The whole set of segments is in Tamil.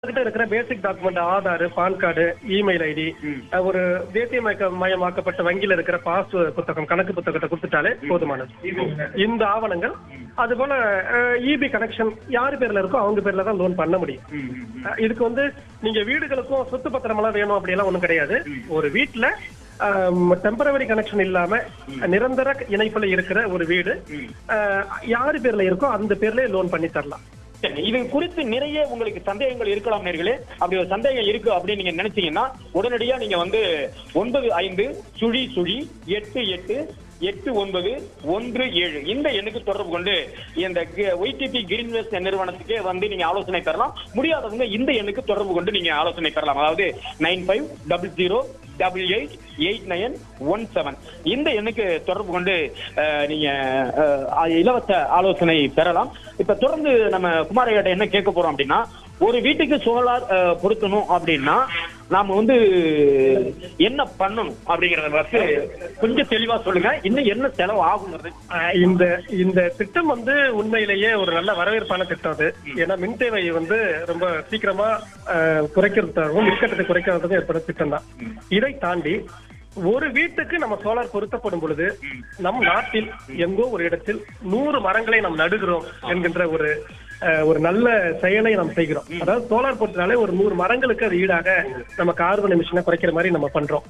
கிட்ட இருக்கிற basic document Aadhaar PAN card email ID ஒரு தேசிய மயக்க மயமாக்கப்பட்ட வங்கியில இருக்கிற பாஸ் புத்தகம் கணக்கு புத்தகத்தை கொடுத்துட்டாலே போதுமானது இந்த ஆவணங்கள் அது போல இபி கனெக்ஷன் யார் பேர்ல இருக்கோ அவங்க பேர்ல தான் லோன் பண்ண முடியும் அஹ், இதுக்கு வந்து நீங்க வீடுகளுக்கும் சொத்து பத்திரம் எல்லாம் வேணும் அப்படி எல்லாம் ஒண்ணும் கிடையாது ஒரு வீட்டுல டெம்பரவரி கனெக்ஷன் இல்லாம நிரந்தர இணைப்புல இருக்கிற ஒரு வீடு அஹ், யாரு பேர்ல இருக்கோ அந்த பேர்ல லோன் பண்ணி தரலாம் சரி, இது குறித்து நிறைய உங்களுக்கு சந்தேகங்கள் இருக்கலாம் நேர்களே அப்படி ஒரு சந்தேகம் இருக்கு அப்படின்னு நீங்க நினைச்சீங்கன்னா உடனடியா நீங்க வந்து ஒன்பது ஐந்து சுழி சுழி எட்டு எட்டு எட்டு ஒன்பது ஒன்று ஏழு இந்த எண்ணுக்கு தொடர்பு கொண்டு இந்த ஒய்டிபி கிரீன்வெஸ்ட் நிறுவனத்துக்கே வந்து நீங்க ஆலோசனை பெறலாம் முடியாதவங்க இந்த எண்ணுக்கு தொடர்பு கொண்டு நீங்க ஆலோசனை பெறலாம் அதாவது nine five double zero double eight eight nine one seven இந்த எண்ணுக்கு தொடர்பு கொண்டு அஹ், நீங்க அஹ், இலவச ஆலோசனை பெறலாம் இப்ப தொடர்ந்து நம்ம குமாரையிட்ட என்ன கேட்க போறோம் அப்படின்னா ஒரு வீட்டுக்கு சோலார் அஹ், பொருத்தணும் அப்படின்னா நாம வந்து என்ன பண்ணணும் அப்படிங்கறத பத்தி கொஞ்சம் தெளிவா சொல்லுங்க இன்னும் என்ன செலவு ஆகுங்கிறது ஆஹ் இந்த இந்த திட்டம் வந்து உண்மையிலேயே ஒரு நல்ல வரவேற்பான திட்டம் அது ஏன்னா மின் தேவை வந்து ரொம்ப சீக்கிரமா ஆஹ், குறைக்கிறதுக்காகவும் மின்கட்டத்தை குறைக்கிறதுக்கும் ஏற்படும் திட்டம் தான் இதை தாண்டி ஒரு வீட்டுக்கு நம்ம சோலார் பொருத்தப்படும் பொழுது நம் நாட்டில் எங்கோ ஒரு இடத்தில் நூறு மரங்களை நாம் நடுகிறோம் என்கின்ற ஒரு ஆஹ், ஒரு நல்ல செயலை நாம் செய்கிறோம் அதாவது சோலார் பொறுத்தனாலே ஒரு நூறு மரங்களுக்கு அது ஈடாக நம்ம கார்பன் எமிஷனை குறைக்கிற மாதிரி நம்ம பண்றோம்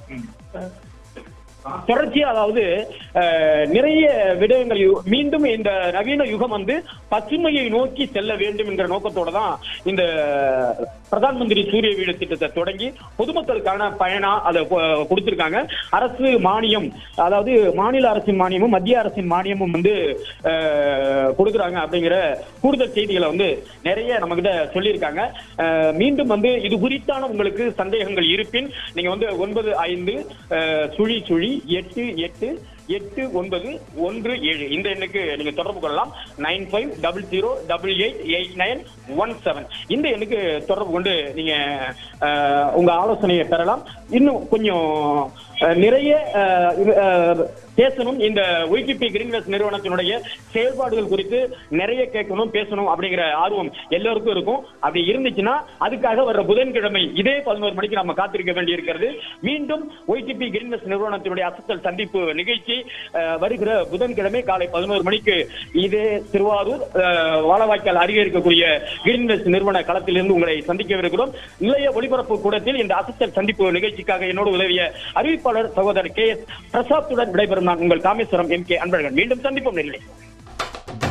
தொடர்ச்சியா அதாவது அஹ், நிறைய விடயங்கள் யு- மீண்டும் இந்த நவீன யுகம் வந்து பசுமையை நோக்கி செல்ல வேண்டும் என்ற நோக்கத்தோட தான் இந்த பிரதான் மந்திரி சூரிய வீடு திட்டத்தை தொடங்கி பொதுமக்களுக்கான பயனா அதை கொ- கொடுத்திருக்காங்க அரசு மானியம் அதாவது மாநில அரசின் மானியமும் மத்திய அரசின் மானியமும் வந்து அஹ், கொடுக்குறாங்க அப்படிங்கிற கூடுதல் செய்திகளை வந்து நிறைய நம்ம கிட்ட சொல்லியிருக்காங்க அஹ், மீண்டும் வந்து இது குறித்தான உங்களுக்கு சந்தேகங்கள் இருப்பின் நீங்க வந்து ஒன்பது ஐந்து அஹ், சுழி சுழி எட்டு எட்டு எட்டு ஒன்பது ஒன்று ஏழு இந்த எண்ணுக்கு நீங்க தொடர்பு கொள்ளலாம் nine five double zero double eight eight nine one seven இந்த எண்ணுக்கு தொடர்பு கொண்டு நீங்க அஹ், உங்க ஆலோசனையை பெறலாம் இன்னும் கொஞ்சம் அஹ், நிறைய அஹ், இது, அஹ், பேசணும் இந்த ஒய்டிபி கிரீன்வெஸ் நிறுவனத்தினுடைய செயல்பாடுகள் குறித்து நிறைய கேட்கணும் பேசணும் அப்படிங்கிற ஆர்வம் எல்லோருக்கும் இருக்கும் அப்படி இருந்துச்சுன்னா அதுக்காக வர்ற புதன்கிழமை இதே பதினோரு மணிக்கு நம்ம காத்திருக்க வேண்டி இருக்கிறது மீண்டும் ஒய்டிபி கிரீன்வெஸ் நிறுவனத்தினுடைய அசத்தல் சந்திப்பு நிகழ்ச்சி அஹ், வருகிற புதன்கிழமை காலை பதினோரு மணிக்கு இதே திருவாரூர் அஹ், வாழவாய்க்கால் அருகே இருக்கக்கூடிய கிரீன்வெஸ் நிறுவன களத்திலிருந்து உங்களை சந்திக்கவிருக்கிறோம் நிலைய ஒளிபரப்பு கூடத்தில் இந்த அசத்தல் சந்திப்பு நிகழ்ச்சிக்காக என்னோடு உதவிய அறிவிப்பாளர் சகோதரர் கே எஸ் பிரசாத்துடன் விடைபெறும் நான் உங்கள் காமேஸ்வரம் எம் கே அன்பழகன் மீண்டும் சந்திப்போம் நிலை